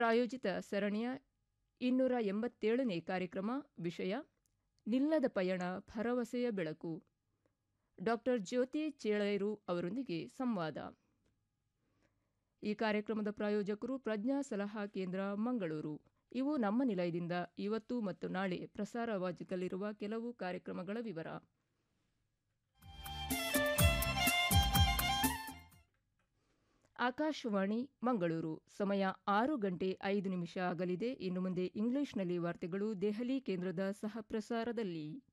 ಪ್ರಾಯೋಜಿತ ಸರಣಿಯ ಇನ್ನೂರ ಎಂಬತ್ತೇಳನೇ ಕಾರ್ಯಕ್ರಮ ವಿಷಯ ನಿಲ್ಲದ ಪಯಣ ಭರವಸೆಯ ಬೆಳಕು ಡಾಕ್ಟರ್ ಜ್ಯೋತಿ ಚೇಳೇರು ಅವರೊಂದಿಗೆ ಸಂವಾದ ಈ ಕಾರ್ಯಕ್ರಮದ ಪ್ರಾಯೋಜಕರು ಪ್ರಜ್ಞಾ ಸಲಹಾ ಕೇಂದ್ರ ಮಂಗಳೂರು ಇವು ನಮ್ಮ ನಿಲಯದಿಂದ ಇವತ್ತು ಮತ್ತು ನಾಳೆ ಪ್ರಸಾರವಾಗಲಿರುವ ಕೆಲವು ಕಾರ್ಯಕ್ರಮಗಳ ವಿವರ ಆಕಾಶವಾಣಿ ಮಂಗಳೂರು ಸಮಯ ಆರು ಗಂಟೆ ಐದು ನಿಮಿಷ ಆಗಲಿದೆ ಇನ್ನು ಮುಂದೆ ಇಂಗ್ಲಿಷ್ನಲ್ಲಿ ವಾರ್ತೆಗಳು ದೆಹಲಿ ಕೇಂದ್ರದ ಸಹ ಪ್ರಸಾರದಲ್ಲಿ